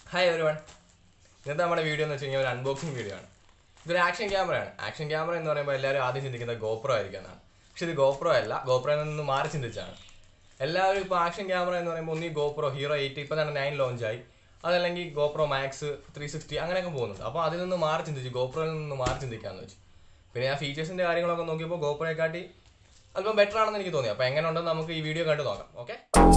hi every one ഇന്നത്തെ നമ്മുടെ video എന്ന് വെച്ച് കഴിഞ്ഞാൽ ഒരു അൺബോക്സിംഗ് വീഡിയോ ആണ് ഇതൊരു ആക്ഷൻ ക്യാമറയാണ് ആക്ഷൻ ക്യാമറ എന്ന് പറയുമ്പോൾ എല്ലാവരും ആദ്യം ചിന്തിക്കുന്നത് ഗോപ്രോ ആയിരിക്കും എന്നാണ് പക്ഷെ ഇത് ഗോപ്രോ അല്ല ഗോപ്രോയിൽ നിന്ന് മാറി ചിന്തിച്ചാണ് എല്ലാവരും ഇപ്പോൾ ആക്ഷൻ ക്യാമറ എന്ന് പറയുമ്പോൾ ഒന്നീ ഗോപ്രോ ഹീറോ എയ്റ്റ് ഇപ്പോൾ തന്നെ നയൻ ലോഞ്ചായി അതല്ലെങ്കിൽ ഗോപ്രോ മാക്സ് ത്രീ സിക്സ്റ്റി അങ്ങനെയൊക്കെ പോകുന്നുണ്ട് അപ്പോൾ അതിൽ നിന്ന് മാറി ചിന്തിച്ചു ഗോപ്രോയിൽ നിന്ന് മാറി ചിന്തിക്കാമെന്ന് വെച്ചു പിന്നെ ഞാൻ ഫീച്ചേഴ്സിൻ്റെ കാര്യങ്ങളൊക്കെ നോക്കിയപ്പോൾ ഗോപ്രോയെക്കാട്ടി അല്പം ബെറ്റർ ആണെന്ന് എനിക്ക് തോന്നി അപ്പോൾ എങ്ങനെ ഉണ്ടെന്ന് നമുക്ക് ഈ വീഡിയോ കണ്ടു നോക്കാം ഓക്കെ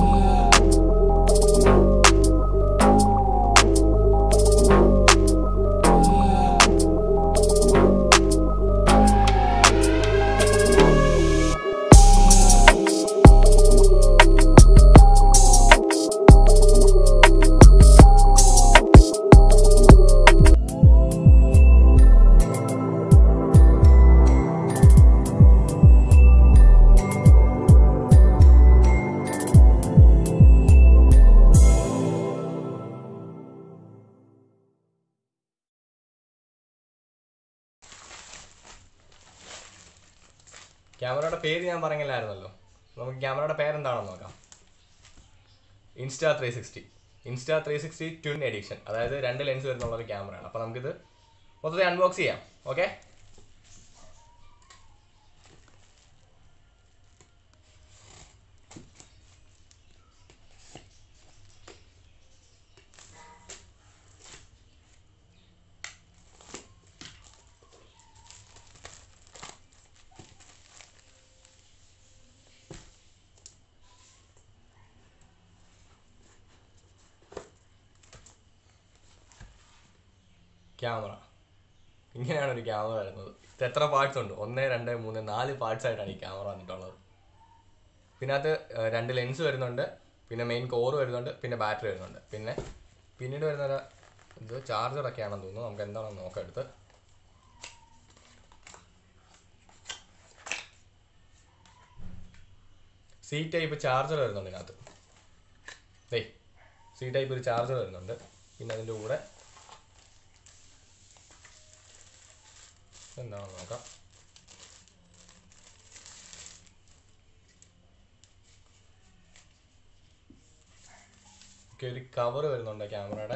ക്യാമറയുടെ പേര് ഞാൻ പറഞ്ഞില്ലായിരുന്നല്ലോ നമുക്ക് ക്യാമറയുടെ പേരെന്താണെന്ന് നോക്കാം Insta three sixty Insta three sixty twin edition അതായത് രണ്ട് ലെൻസ് വരുന്നുള്ള ഒരു ക്യാമറയാണ് അപ്പോൾ നമുക്കിത് മൊത്തത്തിൽ അൺബോക്സ് ചെയ്യാം ഓക്കെ ക്യാമറ ഇങ്ങനെയാണ് ഒരു ക്യാമറ വരുന്നത് ഇത് എത്ര പാർട്സ് ഉണ്ട് ഒന്ന് രണ്ട് മൂന്ന് നാല് പാർട്സ് ആയിട്ടാണ് ഈ ക്യാമറ വന്നിട്ടുള്ളത് പിന്നെ അത് ഏഹ്, രണ്ട് ലെൻസ് വരുന്നുണ്ട് പിന്നെ മെയിൻ കോർ വരുന്നുണ്ട് പിന്നെ ബാറ്ററി വരുന്നുണ്ട് പിന്നെ പിന്നീട് വരുന്ന ഒരു ഇത് ചാർജർ ഒക്കെ ആണെന്ന് തോന്നുന്നു നമുക്ക് എന്താണെന്ന് നോക്കാം എടുത്ത് സി ടൈപ്പ് ചാർജർ വരുന്നുണ്ട് ഇതിനകത്ത് ഏയ് സി ടൈപ്പ് ഒരു ചാർജർ വരുന്നുണ്ട് പിന്നെ അതിൻ്റെ കൂടെ എന്താണെന്ന് നോക്കാം ഒക്കെ ഒരു കവർ വരുന്നുണ്ട് ക്യാമറയുടെ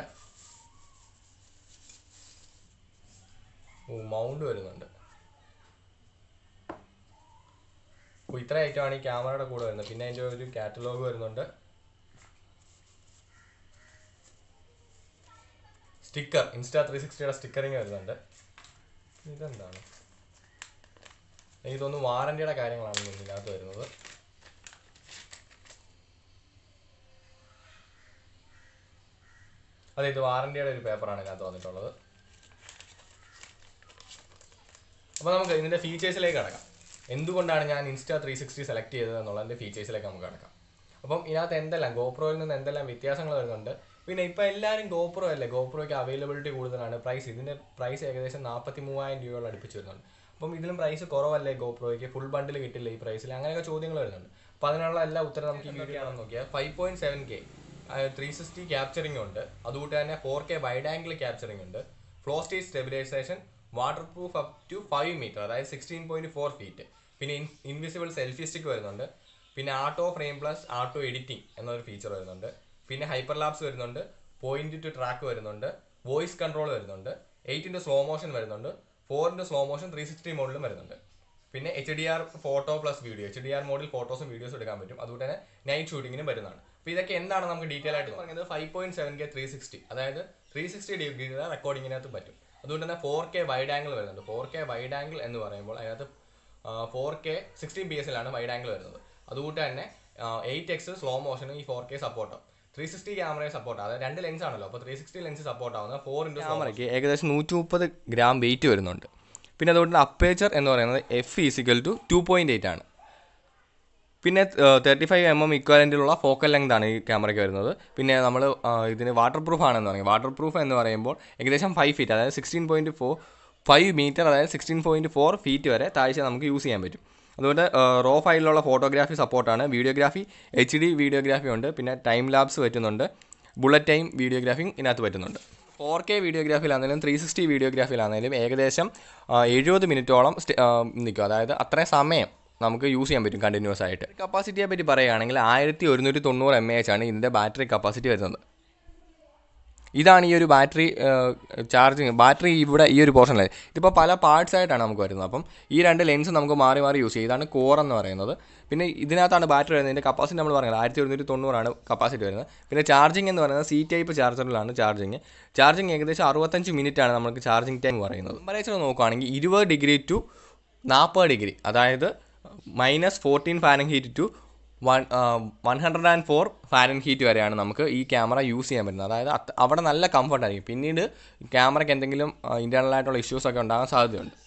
ഓ മൗണ്ട് വരുന്നുണ്ട് അപ്പോൾ ഇത്ര ഐറ്റമാണ് ഈ ക്യാമറയുടെ കൂടെ വരുന്നത് പിന്നെ അതിൻ്റെ ഒരു കാറ്റലോഗ് വരുന്നുണ്ട് സ്റ്റിക്കർ ഇൻസ്റ്റാ ത്രീ സിക്സ്റ്റിയുടെ സ്റ്റിക്കറിങ് വരുന്നുണ്ട് ഇതെന്താണ് എനിക്ക് തോന്നുന്നു വാറന്റിയുടെ കാര്യങ്ങളാണ് ഇതിനകത്ത് വരുന്നത് അതെ ഇത് വാറന്റിയുടെ ഒരു പേപ്പറാണ് ഇതിനകത്ത് വന്നിട്ടുള്ളത് അപ്പോൾ നമുക്ക് ഇതിൻ്റെ ഫീച്ചേഴ്സിലേക്ക് കടക്കാം എന്തുകൊണ്ടാണ് ഞാൻ ഇൻസ്റ്റാ ത്രീ സിക്സ്റ്റി സെലക്ട് ചെയ്തത് എന്നുള്ളതിൻ്റെ ഫീച്ചേഴ്സിലേക്ക് നമുക്ക് കടക്കാം അപ്പം ഇതിനകത്ത് എന്തെല്ലാം ഗോപ്രോയിൽ നിന്ന് എന്തെല്ലാം വ്യത്യാസങ്ങൾ വരുന്നുണ്ട് പിന്നെ ഇപ്പോൾ എല്ലാവരും ഗോപ്രോ അല്ലേ ഗോപ്രോയ്ക്ക് അവൈലബിലിറ്റി കൂടുതലാണ് പ്രൈസ് ഇതിൻ്റെ പ്രൈസ് ഏകദേശം നാൽപ്പത്തി മൂവായിരം രൂപയോളം അടുപ്പിച്ച് വരുന്നുണ്ട് അപ്പം ഇതിലും പ്രൈസ് കുറവല്ലേ ഗോപ്രോയ്ക്ക് ഫുൾ ബണ്ടിൽ കിട്ടില്ല ഈ പ്രൈസിൽ അങ്ങനെയൊക്കെ ചോദ്യങ്ങൾ വരുന്നുണ്ട് അപ്പോൾ അതിനുള്ള എല്ലാ ഉത്തരം നമുക്ക് ഈ വീഡിയോ ആണെന്ന് നോക്കിയാൽ five point seven K three sixty capturing ഉണ്ട് അതുകൂട്ട് തന്നെ four K wide angle capturing ഉണ്ട് flow stage stabilisation waterproof up to five metre അതായത് സിക്സ്റ്റീൻ പോയിന്റ് ഫോർ ഫീറ്റ് പിന്നെ ഇൻവിസിബിൾ സെൽഫി സ്റ്റിക്ക് വരുന്നുണ്ട് പിന്നെ auto frame plus auto editing എന്നൊരു feature വരുന്നുണ്ട് പിന്നെ ഹൈപ്പർ ലാബ്സ് വരുന്നുണ്ട് പോയിന്റ് ടു ട്രാക്ക് വരുന്നുണ്ട് വോയിസ് കൺട്രോൾ വരുന്നുണ്ട് എയ്റ്റിൻ്റെ സ്ലോ മോഷൻ വരുന്നുണ്ട് ഫോറിൻ്റെ സ്ലോ മോഷൻ ത്രീ സിക്സ്റ്റി മോഡിലും വരുന്നുണ്ട് പിന്നെ H D R photo plus video H D R മോഡിൽ ഫോട്ടോസും വീഡിയോസും എടുക്കാൻ പറ്റും അതുകൊണ്ട് തന്നെ നൈറ്റ് ഷൂട്ടിങ്ങിനും വരുന്നതാണ് അപ്പോൾ ഇതൊക്കെ എന്താണ് നമുക്ക് ഡീറ്റെയിൽ ആയിട്ട് പറഞ്ഞത് five point seven K three sixty അതായത് ത്രീ സിക്സ്റ്റി ഡിഗ്രിയുടെ റെക്കോർഡിങ്ങിനകത്ത് പറ്റും അതുകൊണ്ട് തന്നെ ഫോർ കെ വൈഡ് ആംഗിൾ വരുന്നുണ്ട് ഫോർ കെ വൈഡ് ആംഗിൾ എന്ന് പറയുമ്പോൾ അതിനകത്ത് ഫോർ കെ സിക്സ്റ്റീൻ പി എസിലാണ് വൈഡ് ആംഗിൾ വരുന്നത് അതുകൊണ്ട് തന്നെ എയ്റ്റ് എക്സ് സ്ലോ മോഷനും ഈ ഫോർ കെ സപ്പോർട്ടാവും ത്രീ സിക്സ്റ്റി ക്യാമറയെ സപ്പോർട്ട് അതായത് രണ്ട് ലെൻസ് ആണല്ലോ അപ്പോൾ ത്രീ സിക്സ്റ്റി ലെൻസ് സപ്പോർട്ട് ആവുന്ന ഫോർ ഇൻറ്റു ക്യാമറയ്ക്ക് ഏകദേശം നൂറ്റി മുപ്പത് ഗ്രാം വെയിറ്റ് വരുന്നുണ്ട് പിന്നെ അതുകൊണ്ട് അപ്പേച്ചർ എന്ന് പറയുന്നത് F is equal to two point eight ആണ് പിന്നെ തേർട്ടി ഫൈവ് എം എം ഇക്വാലൻറ്റിലുള്ള ഫോക്കൽ ലെങ്ത് ആണ് ഈ ക്യാമറയ്ക്ക് വരുന്നത് പിന്നെ നമ്മൾ ഇതിന് വാട്ടർ പ്രൂഫ് ആണെന്ന് പറയും വാട്ടർ പ്രൂഫ് എന്ന് പറയുമ്പോൾ ഏകദേശം ഫൈവ് ഫീറ്റ് അതായത് sixteen point four five metre അതായത് സിക്സ്റ്റീൻ പോയിൻറ്റ് ഫോർ ഫീറ്റ് വരെ താഴ്ച നമുക്ക് യൂസ് ചെയ്യാൻ പറ്റും അതുകൊണ്ട് റോ ഫയലിലുള്ള ഫോട്ടോഗ്രാഫി സപ്പോർട്ടാണ് വീഡിയോഗ്രാഫി എച്ച് ഡി വീഡിയോഗ്രാഫി ഉണ്ട് പിന്നെ ടൈം ലാബ്സ് പറ്റുന്നുണ്ട് ബുള്ളറ്റ് ടൈം വീഡിയോഗ്രാഫിയും ഇതിനകത്ത് പറ്റുന്നുണ്ട് ഫോർ കെ വീഡിയോഗ്രാഫിയിലാണെങ്കിലും ത്രീ സിക്സ്റ്റി വീഡിയോഗ്രാഫിയിലാണെങ്കിലും ഏകദേശം എഴുപത് മിനിറ്റോളം നിൽക്കും അതായത് അത്രയും സമയം നമുക്ക് യൂസ് ചെയ്യാൻ പറ്റും കണ്ടിന്യൂസ് ആയിട്ട് കപ്പാസിറ്റിയെ പറ്റി പറയുകയാണെങ്കിൽ ആയിരത്തി ഒരുന്നൂറ്റി തൊണ്ണൂറ് എം എ എച്ച് ആണ് ഇതിൻ്റെ ബാറ്ററി കപ്പാസിറ്റി വരുന്നത് ഇതാണ് ഈ ഒരു ബാറ്ററി ചാർജിങ് ബാറ്ററി ഇവിടെ ഈ ഒരു പോർഷനിലായി ഇതിപ്പോൾ പല പാർട്സ് ആയിട്ടാണ് നമുക്ക് വരുന്നത് അപ്പം ഈ രണ്ട് ലെൻസ് നമുക്ക് മാറി മാറി യൂസ് ചെയ്യും ഇതാണ് കോർ എന്ന് പറയുന്നത് പിന്നെ ഇതിനകത്താണ് ബാറ്ററി വരുന്നത് ഇതിൻ്റെ കപ്പാസിറ്റി നമ്മൾ പറയുന്നത് ആയിരത്തി ഒരുന്നൂറ്റി തൊണ്ണൂറാണ് കപ്പാസിറ്റി വരുന്നത് പിന്നെ ചാർജിങ് എന്ന് പറയുന്നത് സി ടൈപ്പ് ചാർജറിലാണ് ചാർജിങ് ചാർജിങ് ഏകദേശം അറുപത്തഞ്ച് മിനിറ്റ് ആണ് നമുക്ക് ചാർജിങ് ടൈം പറയുന്നത് ടെമ്പറേച്ചർ നോക്കുകയാണെങ്കിൽ ഇരുപത് ഡിഗ്രി ടു നാൽപ്പത് ഡിഗ്രി അതായത് minus fourteen Fahrenheit to one one hundred and four Fahrenheit വരെയാണ് നമുക്ക് ഈ ക്യാമറ യൂസ് ചെയ്യാൻ പറ്റുന്നത് അതായത് അത് അവിടെ നല്ല കംഫർട്ട് ആയിരിക്കും പിന്നീട് ക്യാമറയ്ക്ക് എന്തെങ്കിലും ഇൻറ്റേർണൽ ആയിട്ടുള്ള ഇഷ്യൂസ് ഒക്കെ ഉണ്ടാകാൻ സാധ്യതയുണ്ട്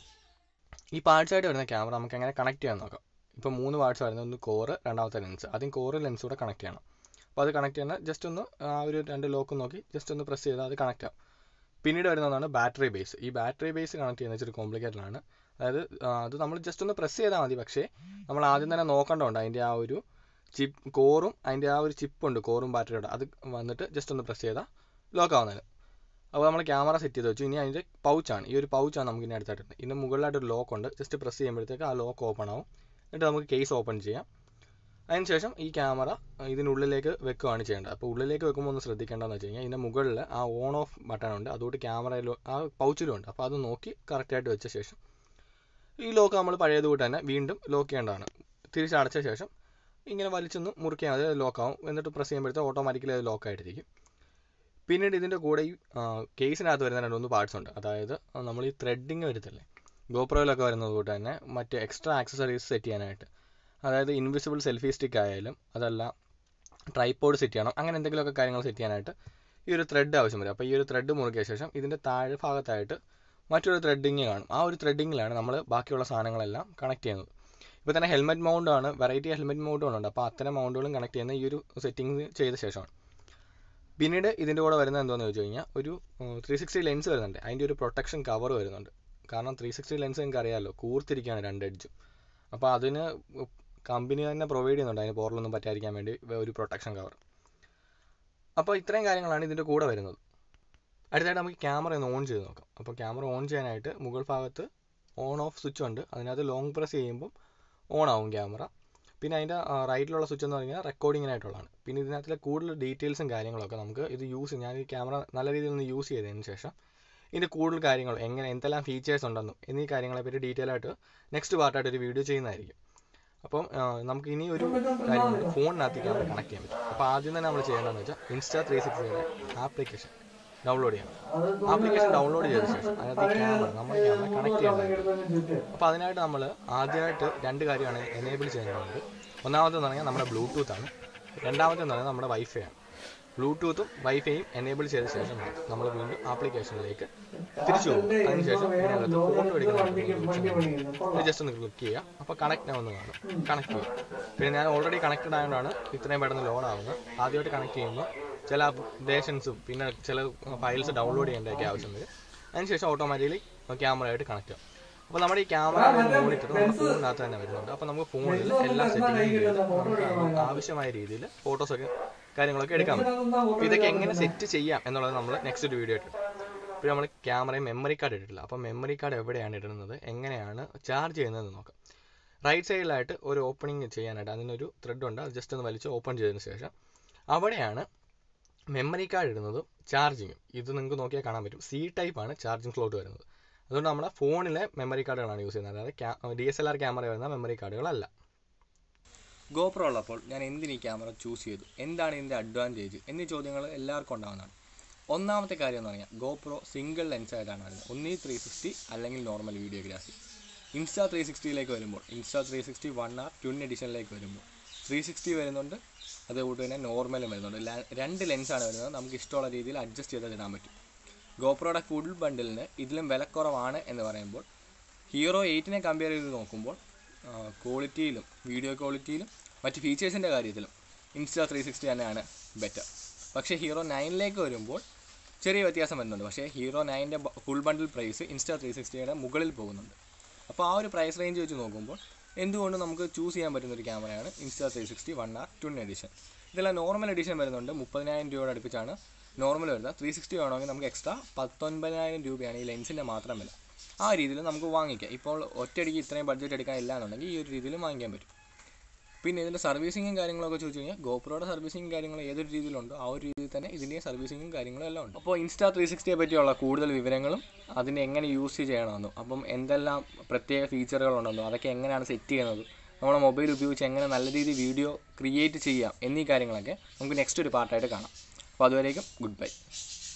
ഈ പാർട്സ് ആയിട്ട് വരുന്ന ക്യാമറ നമുക്ക് എങ്ങനെ കണക്ട് ചെയ്യാൻ നോക്കാം ഇപ്പോൾ മൂന്ന് പാർട്സ് വരുന്നത് ഒന്ന് കോറ് രണ്ടാമത്തെ ലെൻസ് ആദ്യം കോറ് ലെൻസ് കൂടെ കണക്ട് ചെയ്യണം അപ്പോൾ അത് കണക്ട് ചെയ്യുന്ന ജസ്റ്റ് ഒന്ന് ആ ഒരു രണ്ട് ലോക്ക് നോക്കി ജസ്റ്റ് ഒന്ന് പ്രസ് ചെയ്താൽ അത് കണക്ട് ആവും പിന്നീട് വരുന്നതാണ് ബാറ്ററി ബേസ് ഈ ബാറ്ററി ബേസ് കണക്ട് ചെയ്യുന്ന ഇച്ചിരി കോംപ്ലിക്കേറ്റഡ് ആണ് അതായത് ആ, അത് നമ്മൾ ജസ്റ്റ് ഒന്ന് പ്രസ് ചെയ്താൽ മതി പക്ഷേ നമ്മൾ ആദ്യം തന്നെ നോക്കേണ്ടതുണ്ട് അതിൻ്റെ ആ ഒരു ചിപ്പ് കോറും അതിൻ്റെ ആ ഒരു ചിപ്പുണ്ട് കോറും ബാറ്ററിയുടെ അത് വന്നിട്ട് ജസ്റ്റ് ഒന്ന് പ്രസ് ചെയ്താൽ ലോക്ക് ആവുന്നതിന് അപ്പോൾ നമ്മൾ ക്യാമറ സെറ്റ് ചെയ്ത് വെച്ചു ഇനി അതിൻ്റെ പൗച്ചാണ് ഈ ഒരു പൗച്ചാണ് നമുക്ക് ഇനി അടുത്തായിട്ടുണ്ട് ഇതിന് മുകളിലായിട്ട് ഒരു ലോക്ക് ഉണ്ട് ജസ്റ്റ് പ്രസ് ചെയ്യുമ്പോഴത്തേക്ക് ആ ലോക്ക് ഓപ്പൺ ആവും എന്നിട്ട് നമുക്ക് കേസ് ഓപ്പൺ ചെയ്യാം അതിനുശേഷം ഈ ക്യാമറ ഇതിനുള്ളിലേക്ക് വെക്കുകയാണ് ചെയ്യേണ്ടത് അപ്പോൾ ഉള്ളിലേക്ക് വെക്കുമ്പോൾ ഒന്ന് ശ്രദ്ധിക്കേണ്ടതെന്ന് വെച്ച് കഴിഞ്ഞാൽ ഇതിൻ്റെ മുകളിൽ ആ ഓൺ ഓഫ് ബട്ടൺ ഉണ്ട് അതുകൊണ്ട് ക്യാമറയിലും ആ പൗച്ചിലും ഉണ്ട് അപ്പോൾ അത് നോക്കി കറക്റ്റായിട്ട് വെച്ച ശേഷം ഈ ലോക്ക് നമ്മൾ പഴയതുകൂട്ട് തന്നെ വീണ്ടും ലോക്ക് ചെയ്യേണ്ടതാണ് തിരിച്ചടച്ച ശേഷം ഇങ്ങനെ വലിച്ചൊന്ന് മുറിക്കാൻ അത് ലോക്കാവും എന്നിട്ട് പ്രസ് ചെയ്യുമ്പോഴത്തെ ഓട്ടോമാറ്റിക്കലി അത് ലോക്കായിട്ടിരിക്കും പിന്നീട് ഇതിൻ്റെ കൂടെ ഈ കേസിനകത്ത് വരുന്ന രണ്ട് മൂന്ന് പാർട്സ് ഉണ്ട് അതായത് നമ്മൾ ഈ ത്രെഡിങ് വരുത്തില്ലേ ഗോപ്രോയിലൊക്കെ വരുന്നത് കൂട്ട് തന്നെ മറ്റ് എക്സ്ട്രാ ആക്സസറീസ് സെറ്റ് ചെയ്യാനായിട്ട് അതായത് ഇൻവിസിബിൾ സെൽഫി സ്റ്റിക്ക് ആയാലും അതല്ല ട്രൈപ്പോഡ് സെറ്റ് ചെയ്യണം അങ്ങനെ എന്തെങ്കിലുമൊക്കെ കാര്യങ്ങൾ സെറ്റ് ചെയ്യാനായിട്ട് ഈ ഒരു ത്രെഡ് ആവശ്യം വരും അപ്പോൾ ഈ ഒരു ത്രെഡ് മുറുകിയ ശേഷം ഇതിൻ്റെ താഴെ ഭാഗത്തായിട്ട് മറ്റൊരു ത്രെഡിങ് കാണും ആ ഒരു ത്രെഡിങ്ങിലാണ് നമ്മൾ ബാക്കിയുള്ള സാധനങ്ങളെല്ലാം കണക്ട് ചെയ്യുന്നത് ഇപ്പോൾ തന്നെ ഹെൽമെറ്റ് മൗണ്ട് ആണ് വെറൈറ്റി ഹെൽമെറ്റ് മൗണ്ടുകളുണ്ട് അപ്പോൾ അത്തരം മൗണ്ടുകളും കണക്ട് ചെയ്യുന്ന ഈ ഒരു സെറ്റിംഗ് ചെയ്ത ശേഷമാണ് പിന്നീട് ഇതിൻ്റെ കൂടെ വരുന്നത് എന്താണെന്ന് ചോദിച്ചു കഴിഞ്ഞാൽ ഒരു ത്രീ സിക്സ്റ്റി ലെൻസ് വരുന്നുണ്ട് അതിൻ്റെ ഒരു പ്രൊട്ടക്ഷൻ കവർ വരുന്നുണ്ട് കാരണം ത്രീ സിക്സ്റ്റി ലെൻസ് നിങ്ങൾക്ക് അറിയാമല്ലോ കൂർത്തിരിക്കുകയാണ് രണ്ട് എഡ്ജും അപ്പോൾ അതിന് കമ്പനി തന്നെ പ്രൊവൈഡ് ചെയ്യുന്നുണ്ട് അതിന് പോറലൊന്നും പറ്റാതിരിക്കാൻ വേണ്ടി ഒരു പ്രൊട്ടക്ഷൻ കവർ അപ്പോൾ ഇത്രയും കാര്യങ്ങളാണ് ഇതിൻ്റെ കൂടെ വരുന്നത് അടുത്തായിട്ട് നമുക്ക് ക്യാമറ ഒന്ന് ഓൺ ചെയ്ത് നോക്കാം അപ്പോൾ ക്യാമറ ഓൺ ചെയ്യാനായിട്ട് മുകൾ ഭാഗത്ത് ഓൺ ഓഫ് സ്വിച്ച് ഉണ്ട് അതിനകത്ത് ലോങ് പ്രസ് ചെയ്യുമ്പം ഓൺ ആവും ക്യാമറ പിന്നെ അതിൻ്റെ റൈറ്റിലുള്ള സ്വിച്ച് എന്ന് പറഞ്ഞാൽ റെക്കോർഡിങ്ങിനായിട്ടുള്ളതാണ് പിന്നെ ഇതിനകത്തിലെ കൂടുതൽ ഡീറ്റെയിൽസും കാര്യങ്ങളൊക്കെ നമുക്ക് ഇത് യൂസ് ഞാൻ ഈ ക്യാമറ നല്ല രീതിയിൽ ഒന്ന് യൂസ് ചെയ്തതിന് ശേഷം ഇതിൻ്റെ കൂടുതൽ കാര്യങ്ങൾ എങ്ങനെ എന്തെല്ലാം ഫീച്ചേഴ്സ് ഉണ്ടെന്നും എന്നീ കാര്യങ്ങളെ പറ്റി ഡീറ്റെയിൽ ആയിട്ട് നെക്സ്റ്റ് പാർട്ടായിട്ട് ഒരു വീഡിയോ ചെയ്യുന്നതായിരിക്കും അപ്പം ആ, നമുക്ക് ഇനി ഒരു കാര്യം ഫോണിനകത്ത് ക്യാമറ കണക്ട് ചെയ്യാൻ പറ്റും അപ്പോൾ ആദ്യം തന്നെ നമ്മൾ ചെയ്യേണ്ടതെന്ന് വെച്ചാൽ ഇൻസ്റ്റാ ത്രീ സിക്സ്റ്റിയുടെ ആപ്ലിക്കേഷൻ ഡൗൺലോഡ് ചെയ്യണം ആപ്ലിക്കേഷൻ ഡൗൺലോഡ് ചെയ്ത ശേഷം അതിനകത്ത് ഈ ക്യാമറ നമ്മുടെ ക്യാമറ കണക്ട് ചെയ്യേണ്ടതുണ്ട് അപ്പോൾ അതിനായിട്ട് നമ്മൾ ആദ്യമായിട്ട് രണ്ട് കാര്യമാണ് എനേബിൾ ചെയ്യേണ്ടതുണ്ട് ഒന്നാമതെന്ന് പറഞ്ഞാൽ നമ്മുടെ ബ്ലൂടൂത്ത് ആണ് രണ്ടാമതെന്ന് പറഞ്ഞാൽ നമ്മുടെ വൈഫൈ ആണ് ബ്ലൂടൂത്തും വൈഫൈയും എനേബിൾ ചെയ്ത ശേഷം നമ്മൾ വീണ്ടും ആപ്ലിക്കേഷനിലേക്ക് തിരിച്ചു പോകും അതിനുശേഷം ഇതിനകത്ത് ഫോട്ടോ എടുക്കുന്ന ജസ്റ്റ് ഒന്ന് ക്ലിക്ക് ചെയ്യുക അപ്പോൾ കണക്ട് ആവുന്ന കാണും കണക്ട് ചെയ്യും പിന്നെ ഞാൻ ഓൾറെഡി കണക്റ്റഡ് ആയതുകൊണ്ടാണ് ഇത്രയും പെട്ടെന്ന് ലോഡ് ആവുന്നത് ആദ്യമായിട്ട് കണക്ട് ചെയ്യുമ്പോൾ ചില അപ്ഡേഷൻസും പിന്നെ ചില ഫയൽസ് ഡൗൺലോഡ് ചെയ്യേണ്ടതൊക്കെ ആവശ്യം വരും അതിനുശേഷം ഓട്ടോമാറ്റിക്കലി ക്യാമറയായിട്ട് കണക്ട് ആവും അപ്പോൾ നമ്മുടെ ഈ ക്യാമറ മോണിറ്റർ നമ്മുടെ ഫോണിനകത്ത് തന്നെ വരുന്നുണ്ട് അപ്പോൾ നമുക്ക് ഫോണിൽ എല്ലാ സെറ്റിംഗും ചെയ്ത് നമുക്ക് ആവശ്യമായ രീതിയിൽ ഫോട്ടോസൊക്കെ കാര്യങ്ങളൊക്കെ എടുക്കാൻ പറ്റും അപ്പോൾ ഇതൊക്കെ എങ്ങനെ സെറ്റ് ചെയ്യാം എന്നുള്ളത് നമ്മൾ നെക്സ്റ്റ് ഒരു വീഡിയോ ഇട്ടിട്ട് ഇപ്പോൾ നമ്മൾ ക്യാമറയും മെമ്മറി കാർഡ് ഇട്ടിട്ടില്ല അപ്പോൾ മെമ്മറി കാർഡ് എവിടെയാണ് ഇടുന്നത് എങ്ങനെയാണ് ചാർജ് ചെയ്യുന്നതെന്ന് നോക്കാം റൈറ്റ് സൈഡിലായിട്ട് ഒരു ഓപ്പണിംഗ് ചെയ്യാനായിട്ട് അതിനൊരു ത്രെഡ് ഉണ്ട് അത് ജസ്റ്റ് ഒന്ന് വലിച്ച് ഓപ്പൺ ചെയ്തതിന് ശേഷം അവിടെയാണ് മെമ്മറി കാർഡ് ഇടുന്നതും ചാർജിങ്ങും ഇത് നിങ്ങൾക്ക് നോക്കിയാൽ കാണാൻ പറ്റും സി ടൈപ്പാണ് ചാർജിങ് സ്ലോട്ട് വരുന്നത് അതുകൊണ്ട് നമ്മുടെ ഫോണിലെ മെമ്മറി കാർഡുകളാണ് യൂസ് ചെയ്യുന്നത് അതായത് D S L R camera വരുന്ന മെമ്മറി കാർഡുകളല്ല ഗോപ്രോ ഉള്ളപ്പോൾ ഞാൻ എന്തിന് ഈ ക്യാമറ ചൂസ് ചെയ്തു എന്താണ് ഇതിൻ്റെ അഡ്വാൻറ്റേജ് എന്നീ ചോദ്യങ്ങൾ എല്ലാവർക്കും ഉണ്ടാകുന്നതാണ് ഒന്നാമത്തെ കാര്യം എന്ന് പറഞ്ഞാൽ ഗോപ്രോ സിംഗിൾ ലെൻസ് ആയിട്ടാണ് വരുന്നത് ഒന്നീ ത്രീ സിക്സ്റ്റി അല്ലെങ്കിൽ നോർമൽ വീഡിയോഗ്രാഫി ഇൻസ്റ്റാ ത്രീ സിക്സ്റ്റിയിലേക്ക് വരുമ്പോൾ Insta three sixty one R twin എഡിഷനിലേക്ക് വരുമ്പോൾ ത്രീ സിക്സ്റ്റി വരുന്നുണ്ട് അതുകൂട്ട് തന്നെ നോർമലും വരുന്നുണ്ട് ല- രണ്ട് ലെൻസാണ് വരുന്നത് നമുക്ക് ഇഷ്ടമുള്ള രീതിയിൽ അഡ്ജസ്റ്റ് ചെയ്ത് ഇടാൻ പറ്റും ഗോപ്രോയുടെ ഫുൾ ബണ്ടിലിന് ഇതിലും വിലക്കുറവാണ് എന്ന് പറയുമ്പോൾ ഹീറോ എയ്റ്റിനെ കമ്പയർ ചെയ്ത് നോക്കുമ്പോൾ ക്വാളിറ്റിയിലും വീഡിയോ ക്വാളിറ്റിയിലും മറ്റ് ഫീച്ചേഴ്സിൻ്റെ കാര്യത്തിലും ഇൻസ്റ്റാ ത്രീ സിക്സ്റ്റി തന്നെയാണ് ബെറ്റർ പക്ഷേ ഹീറോ നയനിലേക്ക് വരുമ്പോൾ ചെറിയ വ്യത്യാസം വരുന്നുണ്ട് പക്ഷേ ഹീറോ നയൻ്റെ full bundle price Insta three സിക്സ്റ്റിയുടെ മുകളിൽ പോകുന്നുണ്ട് അപ്പോൾ ആ ഒരു പ്രൈസ് റേഞ്ച് വെച്ച് നോക്കുമ്പോൾ എന്തുകൊണ്ട് നമുക്ക് ചൂസ് ചെയ്യാൻ പറ്റുന്ന ഒരു ക്യാമറയാണ് Insta three sixty one R twin edition ഇതെല്ലാം നോർമൽ എഡിഷൻ വരുന്നുണ്ട് മുപ്പതിനായിരം രൂപയോട് അടുപ്പിച്ചാണ് നോർമൽ വരുന്നത് ത്രീ സിക്സ്റ്റി വേണമെങ്കിൽ നമുക്ക് എക്സ്ട്രാ പത്തൊൻപതിനായിരം രൂപയാണ് ഈ ലെൻസിൻ്റെ മാത്രം വില ആ രീതിയിൽ നമുക്ക് വാങ്ങിക്കാം ഇപ്പോൾ ഒറ്റയടിക്ക് ഇത്രയും ബഡ്ജറ്റ് എടുക്കാൻ ഇല്ല എന്നുണ്ടെങ്കിൽ ഈ ഒരു രീതിയിൽ വാങ്ങിക്കാൻ പറ്റും പിന്നെ ഇതിൻ്റെ സർവീസിങ്ങും കാര്യങ്ങളൊക്കെ ചോദിച്ചു കഴിഞ്ഞാൽ ഗോപ്രോയുടെ സർവീസിങ്ങും കാര്യങ്ങളും ഏതൊരു രീതിയിലുണ്ടോ ആ ഒരു രീതിയിൽ തന്നെ ഇതിൻ്റെ സർവീസിങ്ങും കാര്യങ്ങളും എല്ലാം ഉണ്ട് അപ്പോൾ ഇൻസ്റ്റാ ത്രീ സിക്സ്റ്റിയെ പറ്റിയുള്ള കൂടുതൽ വിവരങ്ങളും അതിനെ എങ്ങനെ യൂസ് ചെയ്യണമെന്നും അപ്പം എന്തെല്ലാം പ്രത്യേക ഫീച്ചറുകളുണ്ടെന്നും അതൊക്കെ എങ്ങനെയാണ് സെറ്റ് ചെയ്യുന്നത് നമ്മുടെ മൊബൈൽ ഉപയോഗിച്ച് എങ്ങനെ നല്ല രീതിയിൽ വീഡിയോ ക്രിയേറ്റ് ചെയ്യാം എന്നീ കാര്യങ്ങളൊക്കെ നമുക്ക് നെക്സ്റ്റ് ഒരു പാർട്ടായിട്ട് കാണാം അപ്പോൾ അതുവരേക്കും ഗുഡ് ബൈ